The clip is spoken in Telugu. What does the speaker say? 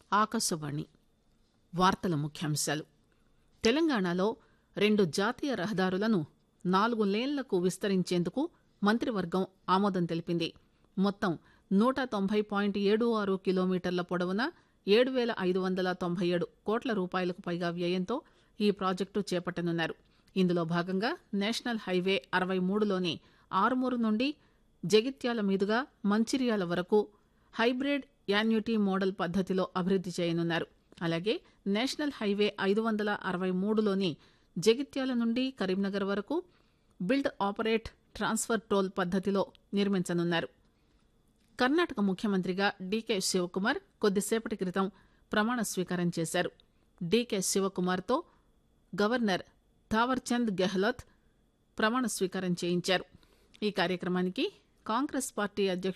ఆకాశవాణి వార్తల ముఖ్యాంశాలు తెలంగాణలో రెండు జాతీయ రహదారులను నాలుగు లేన్లకు విస్తరించేందుకు మంత్రివర్గం ఆమోదం తెలిపింది మొత్తం నూట తొంభై పాయింట్ ఏడు ఆరు కిలోమీటర్ల పొడవున ఏడు పేల ఐదు వందల తొంభై ఏడు కోట్ల రూపాయలకు పైగా వ్యయంతో ఈ ప్రాజెక్టు చేపట్టనున్నారు ఇందులో భాగంగా నేషనల్ హైవే అరవై మూడులోని ఆరుమూరు నుండి జగిత్యాల మీదుగా మంచిర్యాల వరకు హైబ్రిడ్ యాన్యుటీ మోడల్ పద్దతిలో అభివృద్ది చేయనున్నారు అలాగే నేషనల్ హైవే ఐదు వందల అరవై మూడులోని జగిత్యాల నుండి కరీంనగర్ వరకు బిల్డ్ ఆపరేట్ ట్రాన్స్ఫర్ టోల్ పద్దతిలో నిర్మించనున్నారు కర్ణాటక ముఖ్యమంత్రిగా డీకే శివకుమార్ కొద్దిసేపటి క్రితం ప్రమాణ స్వీకారం చేశారు డీకే శివకుమార్తో గవర్నర్ థావర్చంద్ గెహ్లోత్ ప్రమాణ స్వీకారం చేయించారు ఈ కార్యక్రమానికి కాంగ్రెస్ పార్టీ అధ్యక్షుడు